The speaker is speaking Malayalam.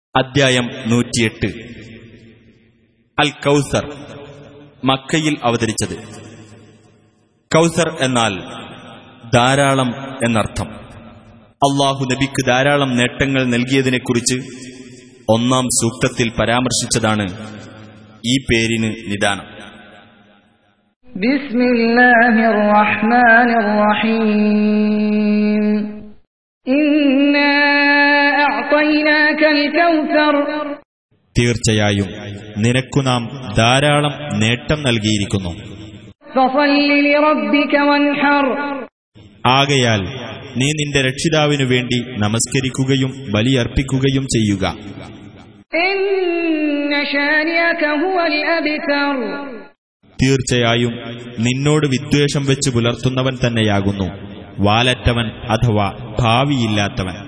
അദ്ധ്യായം നൂറ്റിയെട്ട് അൽ കൗസർ മക്കയിൽ അവതരിച്ചത് കൗസർ എന്നാൽ ധാരാളം എന്നർത്ഥം അള്ളാഹു നബിക്ക് ധാരാളം നേട്ടങ്ങൾ നൽകിയതിനെക്കുറിച്ച് ഒന്നാം സൂക്തത്തിൽ പരാമർശിച്ചതാണ് ഈ പേരിന് നിദാനം بسم الله الرحمن الرحيم إنا أعطيناك الكوثر തീർച്ചയായും നിനക്കു നാം ധാരാളം നേട്ടം നൽകിയിരിക്കുന്നു فصل لربك وانحر ആകയാൽ നീ നിന്റെ രക്ഷിതാവിനു വേണ്ടി നമസ്കരിക്കുകയും ബലിയർപ്പിക്കുകയും ചെയ്യുക إن شانئك هو الأبتر തീർച്ചയായും നിന്നോട് വിദ്വേഷം വെച്ച് പുലർത്തുന്നവൻ തന്നെയാകുന്നു വാലറ്റവൻ അഥവാ ഭാവിയില്ലാത്തവൻ